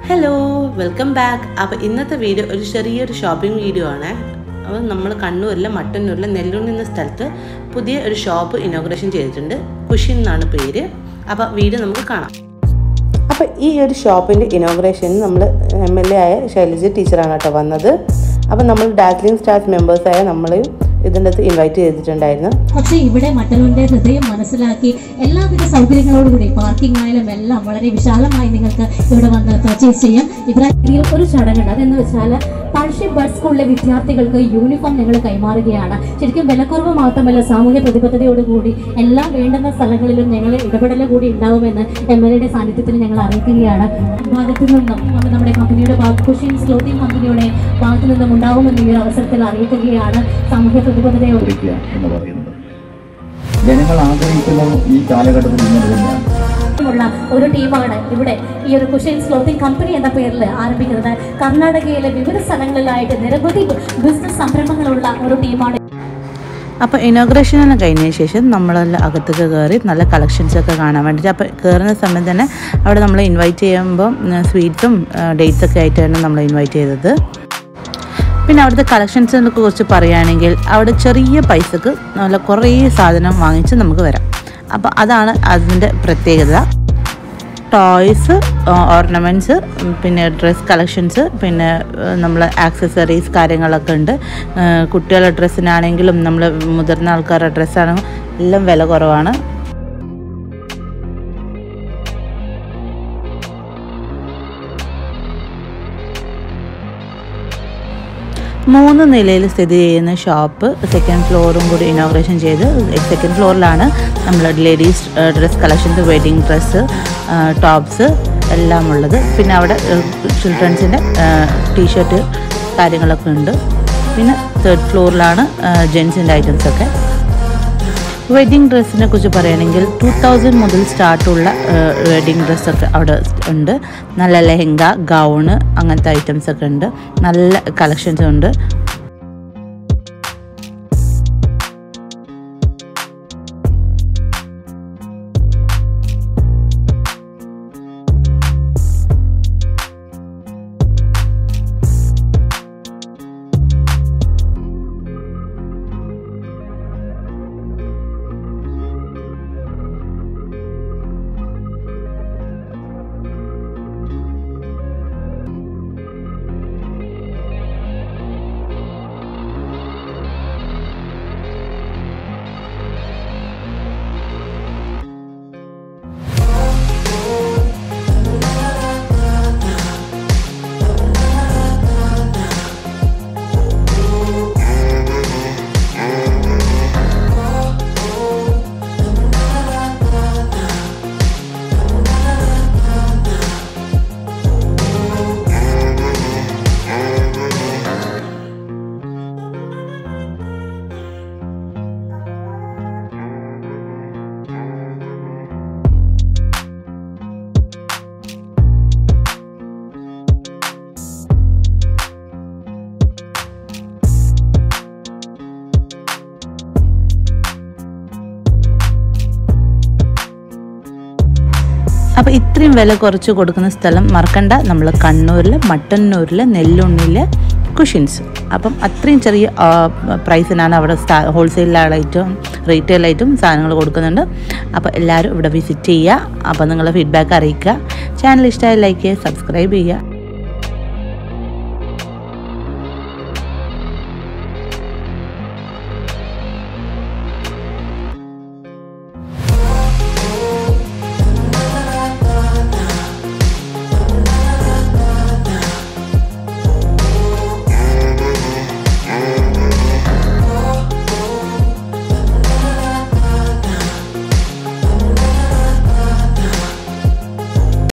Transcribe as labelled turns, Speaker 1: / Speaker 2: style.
Speaker 1: hello welcome back അപ്പോൾ ഇന്നത്തെ video ഒരു ചെറിയൊരു ഷോപ്പിംഗ് വീഡിയോ ആണ് അപ്പോൾ നമ്മൾ കണ്ണൂരിലെ മട്ടന്നൂരിലെ നെല്ലൂർ എന്ന സ്ഥലത്ത് പുതിയ ഒരു ഷോപ്പ് ഇനോഗ്രേഷൻ ചെയ്തിട്ടുണ്ട് കുഷിൻ എന്നാണ് പേര് അപ്പോൾ വീഡിയോ നമുക്ക് കാണാം അപ്പോൾ ഈ ഒരു ഷോപ്പിൻ്റെ ഇനോഗ്രേഷന് നമ്മൾ എം എൽ എ ആയ ശൈലജ ടീച്ചറാണ് കേട്ടോ വന്നത് അപ്പോൾ നമ്മൾ ഡാസ്ലിംഗ് സ്റ്റാർസ് മെമ്പേഴ്സായ നമ്മൾ ഇതിൻ്റെ അകത്ത് ഇൻവൈറ്റ് ചെയ്തിട്ടുണ്ടായിരുന്നു
Speaker 2: പക്ഷേ ഇവിടെ മട്ടന്നൂരിന്റെ ഹൃദയം മനസ്സിലാക്കി എല്ലാവിധ സൗകര്യങ്ങളോടുകൂടി പാർക്കിംഗ് ആയാലും എല്ലാം വളരെ വിശാലമായി നിങ്ങൾക്ക് ഇവിടെ വന്ന് പർച്ചേസ് ചെയ്യാം ഇബ്രാഹിം ഒരു ചടങ്ങുണ്ട് അതെന്ന് വെച്ചാൽ ടൗൺഷിപ്പ് ബഡ് സ്കൂളിലെ വിദ്യാർത്ഥികൾക്ക് യൂണിഫോം ഞങ്ങൾ കൈമാറുകയാണ് ശരിക്കും വിലക്കുറവ് മാത്രമല്ല സാമൂഹ്യ പ്രതിബദ്ധതയോടുകൂടി എല്ലാ വേണ്ടുന്ന സ്ഥലങ്ങളിലും ഞങ്ങൾ ഇടപെടൽ കൂടി ഉണ്ടാവുമെന്ന് എം എൽ എയുടെ സാന്നിധ്യത്തിൽ ഞങ്ങൾ അറിയിക്കുകയാണ് ഭാഗത്തു നിന്നും അത് നമ്മുടെ കമ്പനിയുടെ ഭാഗത്ത് കുഷിൻസ് ക്ലോത്തിങ് കമ്പനിയുടെ ഭാഗത്തു നിന്നും ഉണ്ടാവുമെന്ന് ഈ ഒരു അവസരത്തിൽ അറിയിക്കുകയാണ് സാമൂഹ്യ പ്രതിബദ്ധതയോട്
Speaker 3: ആഗ്രഹിക്കുക എന്ന് പറയുന്നത് ജനങ്ങൾ ആഗ്രഹിക്കുന്നത് ഈ കാലഘട്ടത്തിൽ ഇങ്ങനെ തന്നെയാണ്
Speaker 2: ഉള്ള ഒരു ടീമാണ് ഇവിടെ ഈ ഒരു കുഷ്യൻസ് ക്ലോത്തിങ് കമ്പനി എന്ന പേരിൽ ആരംഭിക്കുന്നത് കർണാടകയിലെ വിവിധ സ്ഥലങ്ങളിലായിട്ട് നിരവധി ബിസിനസ് സംരംഭങ്ങളുള്ള ഒരു ടീമാണ്
Speaker 1: അപ്പോൾ ഇനോഗ്രേഷനെല്ലാം കഴിഞ്ഞതിന് ശേഷം നമ്മളെല്ലാം അകത്തൊക്കെ കയറി നല്ല കളക്ഷൻസ് ഒക്കെ കാണാൻ വേണ്ടിയിട്ട് അപ്പോൾ കയറുന്ന സമയം തന്നെ അവിടെ നമ്മൾ ഇൻവൈറ്റ് ചെയ്യുമ്പോൾ സ്വീറ്റ്സും ഡേറ്റ്സ് ഒക്കെ ആയിട്ടാണ് നമ്മൾ ഇൻവൈറ്റ് ചെയ്തത് പിന്നെ അവിടുത്തെ കളക്ഷൻസിനെ കുറിച്ച് പറയുകയാണെങ്കിൽ അവിടെ ചെറിയ പൈസക്ക് നല്ല കുറേ സാധനം വാങ്ങിച്ച് നമുക്ക് വരാം അപ്പോൾ അതാണ് അതിൻ്റെ പ്രത്യേകത ടോയ്സ് ഓർണമെൻറ്റ്സ് പിന്നെ ഡ്രസ് കളക്ഷൻസ് പിന്നെ നമ്മൾ ആക്സസറീസ് കാര്യങ്ങളൊക്കെ ഉണ്ട് ഏഹ് കുട്ടികളുടെ ഡ്രസ്സിനാണെങ്കിലും നമ്മൾ മുതിർന്ന ആൾക്കാരുടെ ഡ്രസ്സാണെങ്കിലും എല്ലാം വില കുറവാണ് മൂന്ന് നിലയിൽ സ്ഥിതി ചെയ്യുന്ന ഷോപ്പ് സെക്കൻഡ് ഫ്ലോറും കൂടി ഇനോഗ്രേഷൻ ചെയ്ത് സെക്കൻഡ് ഫ്ലോറിലാണ് നമ്മൾ ladies dress collections wedding dress tops എല്ലാം ഉള്ളത് പിന്നെ അവിടെ ചിൽഡ്രൻസിൻ്റെ ടീഷർട്ട് കാര്യങ്ങളൊക്കെ ഉണ്ട് പിന്നെ തേർഡ് ഫ്ലോറിലാണ് ജെൻസിൻ്റെ ഐറ്റംസ് ഒക്കെ വെഡിങ് ഡ്രസ്സിനെ കുറിച്ച് പറയുകയാണെങ്കിൽ ടു തൗസൻഡ് മുതൽ സ്റ്റാർട്ടുള്ള വെഡിങ് ഡ്രസ്സൊക്കെ അവിടെ ഉണ്ട് നല്ല ലെഹങ്ക ഗൗണ് അങ്ങനത്തെ ഐറ്റംസ് ഒക്കെ ഉണ്ട് നല്ല കളക്ഷൻസ് ഉണ്ട് അപ്പോൾ ഇത്രയും വില കുറച്ച് കൊടുക്കുന്ന സ്ഥലം മറക്കണ്ട നമ്മൾ കണ്ണൂരിൽ മട്ടന്നൂരിൽ നെല്ലുണ്ണിലെ കുഷിൻസ് അപ്പം അത്രയും ചെറിയ ആ, പ്രൈസിനാണ് അവിടെ ഹോൾസെയിലായിട്ടും റീറ്റെയിലായിട്ടും സാധനങ്ങൾ കൊടുക്കുന്നുണ്ട് അപ്പോൾ എല്ലാവരും ഇവിടെ വിസിറ്റ് ചെയ്യുക അപ്പോൾ നിങ്ങളുടെ ഫീഡ്ബാക്ക് അറിയിക്കുക ചാനൽ ഇഷ്ടമായി ലൈക്ക് ചെയ്യുക സബ്സ്ക്രൈബ് ചെയ്യുക